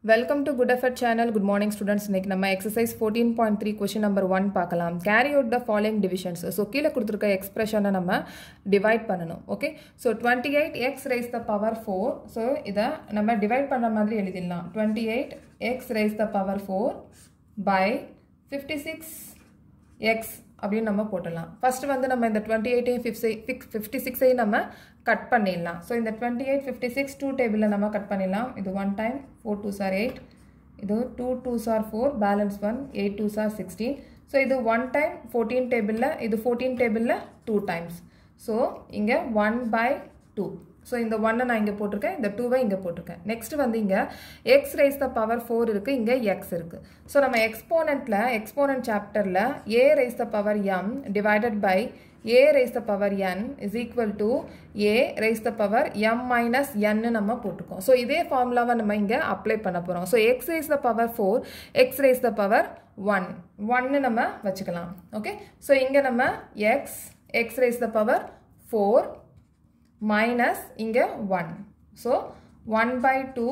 Welcome to good effort channel good morning students இன்னைக்கு நம்ம exercise fourteen point three question number one பார்க்கலாம் carry out the following divisions so கீழே கொடுத்துருக்க எக்ஸ்பிரஷனை நம்ம டிவைட் பண்ணணும் okay so twenty eight x raise the power four so இதை நம்ம டிவைட் பண்ணுற மாதிரி எழுதிடலாம் twenty eight x raise the power four by fifty six x அப்படின்னு நம்ம போட்டுடலாம் ஃபர்ஸ்ட் வந்து நம்ம இந்த டுவெண்ட்டி எயிட்டையும் ஃபிஃப்டி ஃபிக்ஸ் ஃபிஃப்டி சிக்ஸையும் நம்ம கட் பண்ணிடலாம் ஸோ இந்த twenty eight fifty six two டேபிளில் நம்ம கட் பண்ணிடலாம் இது one time four twos are eight இது two twos are four balance one eight twos are sixteen so இது ஒன் டைம் ஃபோர்டீன் டேபிளில் இது ஃபோர்டீன் டேபிளில் டூ டைம்ஸ் ஸோ இங்கே ஒன் பை டூ ஸோ இந்த ஒன்னை நான் இங்கே போட்டிருக்கேன் இந்த டூவை இங்கே போட்டிருக்கேன் நெக்ஸ்ட் வந்து இங்கே x raise the power four இருக்குது இங்கே எக்ஸ் இருக்குது ஸோ நம்ம எக்ஸ்போனண்ட்டில் எக்ஸ்போனன்ட் சாப்டரில் a raise the power m divided by a raise the power n is equal to a raise the power m minus என்னு நம்ம போட்டிருக்கோம் ஸோ இதே ஃபார்முலாவை நம்ம இங்கே அப்ளை பண்ண போகிறோம் so x raise the power four x raise the power one ஒன்னு நம்ம வச்சுக்கலாம் ஓகே ஸோ இங்கே நம்ம x x raise the power four minus இங்க 1 so 1 by 2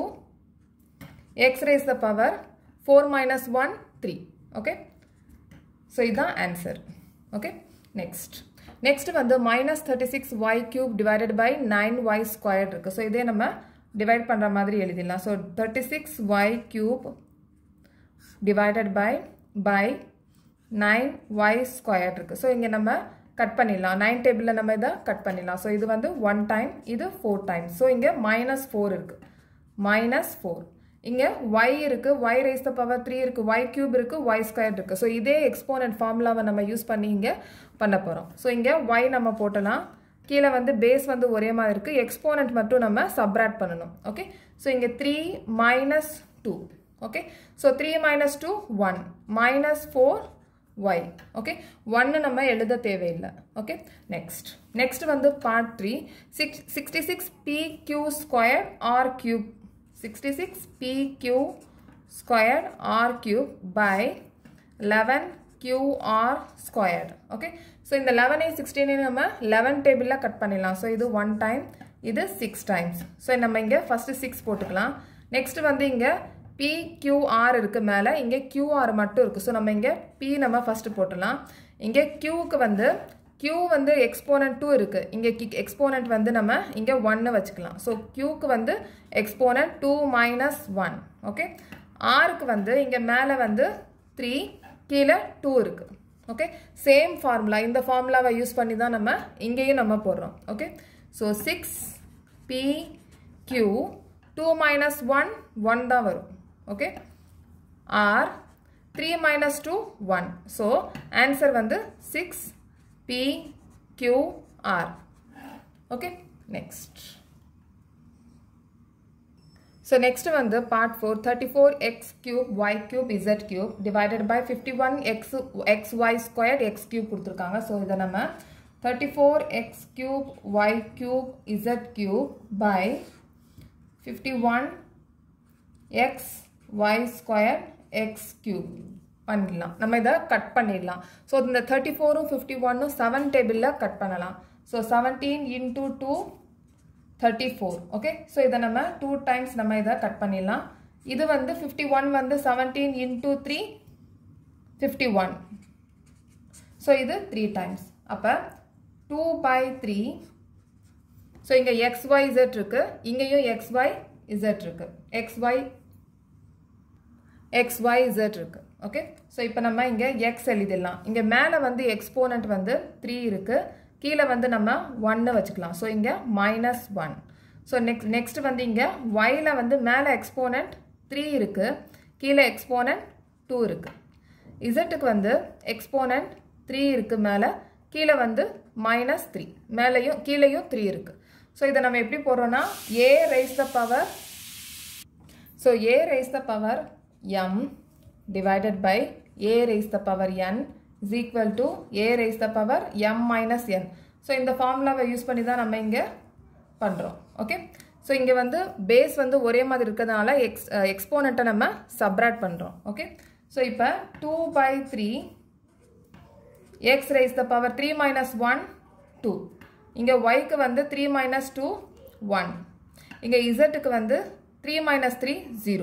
x raised the power 4 minus 1 3 okay so இதான் answer okay next next வந்து minus 36 y cube divided by 9 y squared இருக்கு so இதே நம்ம divide பண்ற மாதிரி எழுதிடலாம் so 36 y cube divided by by 9 y squared இருக்கு so இங்க நம்ம கட் பண்ணிடலாம் நைன் டேபிளில் நம்ம இதை கட் பண்ணிடலாம் ஸோ இது வந்து ஒன் டைம் இது ஃபோர் டைம் ஸோ இங்கே மைனஸ் ஃபோர் இருக்குது மைனஸ் ஃபோர் இங்கே ஒய் இருக்குது y raise the power three இருக்குது ஒய் கியூப் இருக்குது ஒய் ஸ்கொயர் இருக்குது ஸோ இதே எக்ஸ்போனன்ட் ஃபார்முலாவை நம்ம யூஸ் பண்ணி இங்கே பண்ண போகிறோம் ஸோ இங்கே ஒய் நம்ம போட்டலாம் கீழே வந்து பேஸ் வந்து ஒரே மாதிரி இருக்குது எக்ஸ்போனன்ட் மட்டும் நம்ம சப்ராக்ட் பண்ணணும் ஓகே ஸோ இங்கே three minus two okay so three minus two one minus four y okay ஒன்று நம்ம எழுத தேவையில்லை ஓகே நெக்ஸ்ட் நெக்ஸ்ட் வந்து part three six sixty six p q square r cube sixty six p q square r cube by eleven q r square okay so இந்த லெவனையும் சிக்ஸ்டீனையும் நம்ம eleven டேபிளில் cut பண்ணிடலாம் ஸோ இது ஒன் டைம் இது six times so நம்ம இங்கே first six போட்டுக்கலாம் நெக்ஸ்ட் வந்து இங்கே பி கியூஆர் இருக்குது மேலே இங்கே கியூஆர் மட்டும் இருக்குது ஸோ நம்ம இங்கே பி நம்ம ஃபஸ்ட்டு போட்டுடலாம் இங்கே கியூவுக்கு வந்து கியூ வந்து எக்ஸ்போனன்ட் டூ இருக்குது இங்கே கி எக்ஸ்போனன்ட் வந்து நம்ம இங்கே ஒன்று வச்சுக்கலாம் ஸோ கியூக்கு வந்து exponent two minus one okay ஆருக்கு வந்து இங்கே மேலே வந்து த்ரீ கீழே டூ இருக்குது ஓகே சேம் ஃபார்முலா இந்த ஃபார்முலாவை யூஸ் பண்ணி தான் நம்ம இங்கேயும் நம்ம போடுறோம் okay so six p q two minus one one தான் வரும் okay r 3 minus 2 1 so answer வந்து 6 p q r okay next so next வந்து part 4 34 x cube y cube z cube divided by 51 x x y squared x cube கொடுத்திருக்காங்க so இதை நம்ம 34 x cube y cube z cube by 51 x y square x cube பண்ணிடலாம் நம்ம இதை cut பண்ணிடலாம் so இந்த thirty ஃபோரும் fifty ஒன்னும் செவன் டேபிளில் கட் பண்ணலாம் so seventeen into two thirty four okay so இதை நம்ம டூ டைம்ஸ் நம்ம இதை கட் பண்ணிடலாம் இது வந்து ஃபிஃப்டி ஒன் வந்து seventeen into three fifty one so இது த்ரீ டைம்ஸ் அப்போ டூ பை த்ரீ ஸோ இங்கே எக்ஸ் ஒய் இசட் இருக்குது இங்கேயும் எக்ஸ் ஒய் இசட் இருக்குது x y x y z இருக்குது ஓகே ஸோ இப்போ நம்ம இங்கே எக்ஸ் எழுதிடலாம் இங்கே மேலே வந்து எக்ஸ்போனண்ட் வந்து த்ரீ இருக்குது கீழே வந்து நம்ம ஒன்று வச்சுக்கலாம் ஸோ இங்கே minus one so next next வந்து இங்கே ஒயில் வந்து மேலே எக்ஸ்போனண்ட் த்ரீ இருக்குது கீழே எக்ஸ்போனண்ட் டூ இருக்குது இசட்டுக்கு வந்து எக்ஸ்போனண்ட் த்ரீ இருக்குது மேலே கீழே வந்து மைனஸ் த்ரீ மேலேயும் கீழேயும் த்ரீ இருக்குது ஸோ இதை நம்ம எப்படி போடுறோன்னா a raise the power so a raise the power m divided by a raised the power n is equal to a raised the power m minus n. So இந்த ஃபார்முலாவை use பண்ணி தான் நம்ம இங்கே பண்ணுறோம் ஓகே ஸோ இங்கே வந்து base வந்து ஒரே மாதிரி இருக்கிறதுனால எக்ஸ் எக்ஸ்போனண்ட்டை நம்ம சப்ராக்ட் பண்ணுறோம் ஓகே ஸோ இப்போ two by three x raise the power three minus one two இங்கே ஒய்க்கு வந்து த்ரீ மைனஸ் டூ ஒன் இங்கே இசட்டுக்கு வந்து த்ரீ மைனஸ் த்ரீ ஜீரோ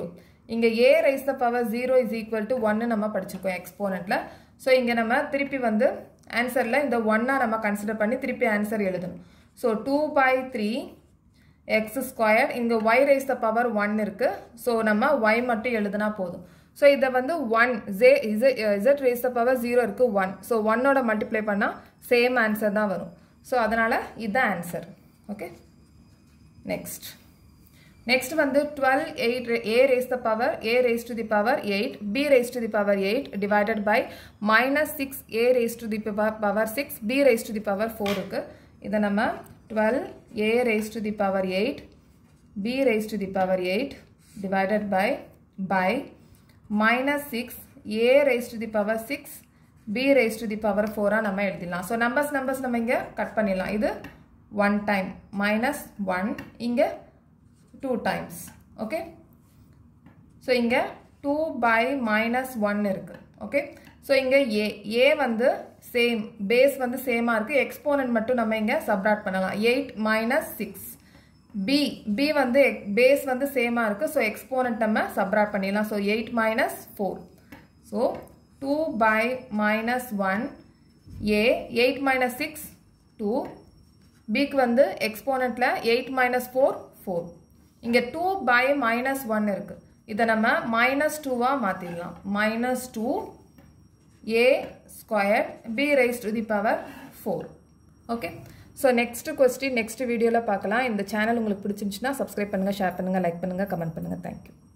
இங்கே a raise the power zero is equal to ஒன்னு நம்ம படிச்சிருக்கோம் எக்ஸ்போனண்ட்டில் ஸோ இங்கே நம்ம திருப்பி வந்து ஆன்சரில் இந்த ஒன்னா நம்ம கன்சிடர் பண்ணி திருப்பி ஆன்சர் எழுதணும் so two by three x square இங்கே y raise the power one இருக்குது ஸோ நம்ம ஒய் மட்டும் எழுதுனா போதும் ஸோ இதை வந்து one J z z raise the power zero இருக்குது ஒன் ஸோ ஒன்னோட மல்டிப்ளை பண்ணால் சேம் ஆன்சர் தான் வரும் ஸோ அதனால் இதுதான் ஆன்சர் ஓகே நெக்ஸ்ட் நெக்ஸ்ட் வந்து twelve eight a raise the power a raise to the power eight b raise to the power eight divided by minus six a raise to the power six b raise to the power four இருக்குது இதை நம்ம twelve a raise to the power eight b raise to the power eight divided by by minus six a raise to the power six b raise to the power ஃபோராக நம்ம எழுதிடலாம் so numbers numbers நம்ம இங்கே cut பண்ணிடலாம் இது one time minus one இங்கே two times okay so இங்கே two by minus one இருக்குது ஓகே ஸோ இங்கே ஏ ஏ வந்து சேம் பேஸ் வந்து சேமாக இருக்குது எக்ஸ்போனன்ட் மட்டும் நம்ம இங்கே சப்ராட் பண்ணலாம் eight minus six b b வந்து பேஸ் வந்து சேமாக இருக்குது ஸோ எக்ஸ்போனன்ட் நம்ம சப்ராட் பண்ணிடலாம் so eight minus four so two by minus one a eight minus six two பிக்கு வந்து எக்ஸ்போனண்ட்டில் எயிட் மைனஸ் ஃபோர் ஃபோர் இங்கே டூ பை மைனஸ் ஒன் இருக்குது இதை நம்ம மைனஸ் டூவாக மாற்றிடலாம் minus two a square b raise to the power four okay so next question next வீடியோவில் பார்க்கலாம் இந்த சேனல் உங்களுக்கு பிடிச்சிருந்துச்சுன்னா சப்ஸ்கிரைப் பண்ணுங்கள் ஷேர் பண்ணுங்கள் லைக் பண்ணுங்கள் கமெண்ட் பண்ணுங்கள் தேங்க்யூ